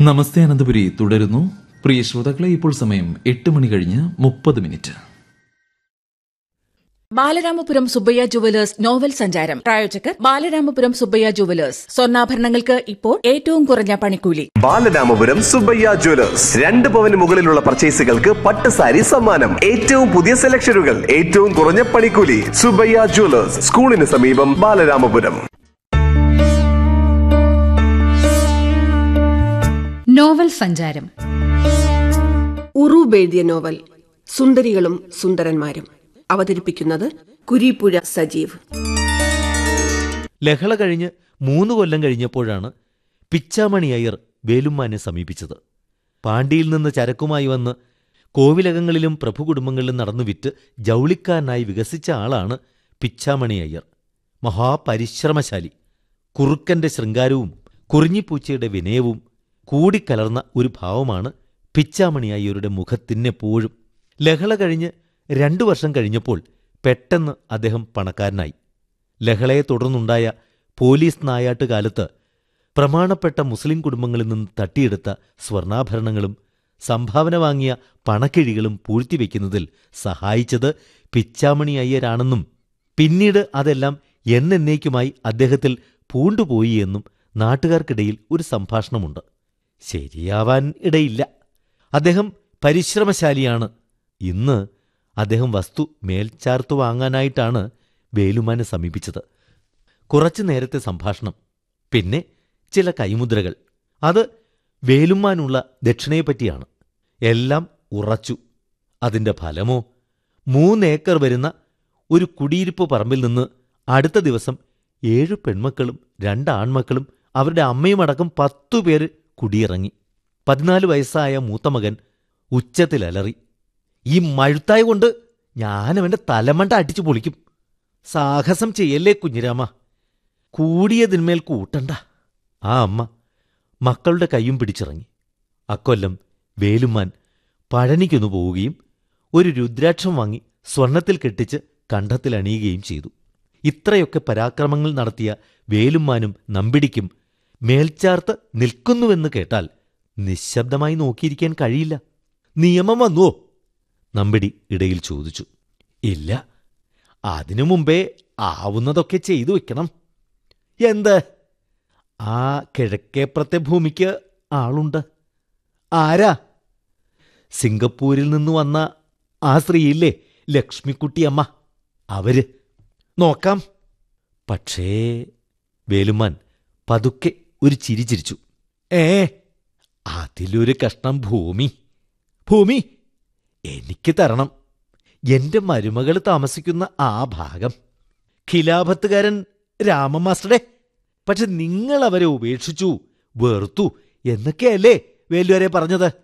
നമസ്തേ അനന്തപുരി തുടരുന്നു പ്രിയ ശ്രോതാക്കളെ ഇപ്പോൾ സമയം എട്ട് മണി കഴിഞ്ഞ് മുപ്പത് minute Balaramapuram Subbaiah jewellers novel സഞ്ചാരം പ്രായോജകർ ബാലരാമപുരം സുബ്ബയ്യ ജുവലേഴ്സ് സ്വർണ്ണാഭരണങ്ങൾക്ക് ഇപ്പോൾ ഏറ്റവും കുറഞ്ഞ പണിക്കൂലി ബാലരാമപുരം സുബ്ബയ്യ ജ്വല്ലേഴ്സ് രണ്ട് പവന് മുകളിലുള്ള പർച്ചേസുകൾക്ക് പട്ട് സാരി സമ്മാനം ഏറ്റവും പുതിയ സെലക്ഷനുകൾ ഏറ്റവും കുറഞ്ഞ പണിക്കൂലി സുബ്ബയ്യ ജ്വല്ലേഴ്സ് സ്കൂളിന് സമീപം ബാലരാമപുരം നോവൽ സഞ്ചാരം ഉറൂബ് എഴുതിയ നോവൽ സുന്ദരികളും സുന്ദരന്മാരും അവതരിപ്പിക്കുന്നത് കുരീപ്പുഴ സജീവ് ലഹള കഴിഞ്ഞ് മൂന്ന് കൊല്ലം കഴിഞ്ഞപ്പോഴാണ് പിച്ചാമണി അയ്യർ വേലുമ്മാനെ സമീപിച്ചത് പാണ്ടിയിൽ നിന്ന് ചരക്കുമായി വന്ന് കോവിലകങ്ങളിലും പ്രഭുകുടുംബങ്ങളിലും നടന്നു വിറ്റ് ജൗളിക്കാരനായി വികസിച്ച ആളാണ് പിച്ചാമണി അയ്യർ മഹാപരിശ്രമശാലി കുറുക്കന്റെ ശൃംഗാരവും കുറിഞ്ഞിപ്പൂച്ചയുടെ വിനയവും കൂടിക്കലർന്ന ഒരു ഭാവമാണ് പിച്ചാമണി അയ്യരുടെ മുഖത്തിനെപ്പോഴും ലഹള കഴിഞ്ഞ് രണ്ടു വർഷം കഴിഞ്ഞപ്പോൾ പെട്ടെന്ന് അദ്ദേഹം പണക്കാരനായി ലഹളയെ തുടർന്നുണ്ടായ പോലീസ് നായാട്ട് കാലത്ത് പ്രമാണപ്പെട്ട മുസ്ലിം കുടുംബങ്ങളിൽ നിന്ന് തട്ടിയെടുത്ത സ്വർണ്ണാഭരണങ്ങളും സംഭാവന വാങ്ങിയ പണക്കിഴികളും പൂഴ്ത്തിവെക്കുന്നതിൽ സഹായിച്ചത് പിച്ചാമണി അയ്യരാണെന്നും പിന്നീട് അതെല്ലാം എന്നേക്കുമായി അദ്ദേഹത്തിൽ പൂണ്ടുപോയി എന്നും നാട്ടുകാർക്കിടയിൽ ഒരു സംഭാഷണമുണ്ട് ശരിയാവാൻ ഇടയില്ല അദ്ദേഹം പരിശ്രമശാലിയാണ് ഇന്ന് അദ്ദേഹം വസ്തു മേൽച്ചാർത്തു വാങ്ങാനായിട്ടാണ് വേലുമാനെ സമീപിച്ചത് കുറച്ചു നേരത്തെ സംഭാഷണം പിന്നെ ചില കൈമുദ്രകൾ അത് വേലുമാനുള്ള ദക്ഷിണയെപ്പറ്റിയാണ് എല്ലാം ഉറച്ചു അതിന്റെ ഫലമോ മൂന്നേക്കർ വരുന്ന ഒരു കുടിയിരിപ്പ് പറമ്പിൽ നിന്ന് അടുത്ത ദിവസം ഏഴു പെൺമക്കളും രണ്ട് ആൺമക്കളും അവരുടെ അമ്മയും അടക്കം പത്തു പേര് കുടിയിറങ്ങി പതിനാല് വയസ്സായ മൂത്ത മകൻ ഉച്ചത്തിലലറി ഈ മഴുത്തായ കൊണ്ട് ഞാനവന്റെ തലമണ്ട അടിച്ചു പൊളിക്കും സാഹസം ചെയ്യല്ലേ കുഞ്ഞിരാമ കൂടിയതിന്മേൽ കൂട്ടണ്ട ആ അമ്മ മക്കളുടെ കൈയും പിടിച്ചിറങ്ങി അക്കൊല്ലം വേലുമാൻ പഴനിക്കൊന്നു പോവുകയും ഒരു രുദ്രാക്ഷം വാങ്ങി സ്വർണത്തിൽ കെട്ടിച്ച് കണ്ഠത്തിലണിയുകയും ചെയ്തു ഇത്രയൊക്കെ പരാക്രമങ്ങൾ നടത്തിയ വേലുമാനും നമ്പിടിക്കും മേൽച്ചാർത്ത് നിൽക്കുന്നുവെന്ന് കേട്ടാൽ നിശബ്ദമായി നോക്കിയിരിക്കാൻ കഴിയില്ല നിയമം വന്നുവോ നമ്പിടി ഇടയിൽ ചോദിച്ചു ഇല്ല അതിനു മുമ്പേ ആവുന്നതൊക്കെ ചെയ്തു വെക്കണം എന്ത് ആ കിഴക്കേപ്പുറത്തെ ഭൂമിക്ക് ആളുണ്ട് ആരാ സിംഗപ്പൂരിൽ നിന്ന് വന്ന ആ സ്ത്രീയില്ലേ ലക്ഷ്മിക്കുട്ടിയമ്മ അവര് നോക്കാം പക്ഷേ വേലുമാൻ പതുക്കെ ഒരു ചിരി ചിരിച്ചു ഏ അതിലൊരു കഷ്ണം ഭൂമി ഭൂമി എനിക്ക് തരണം എന്റെ മരുമകൾ താമസിക്കുന്ന ആ ഭാഗം ഖിലാഫത്തുകാരൻ രാമമാസ്റ്ററെ പക്ഷെ നിങ്ങൾ അവരെ ഉപേക്ഷിച്ചു വെറുത്തു എന്നൊക്കെയല്ലേ വേലുവരെ പറഞ്ഞത്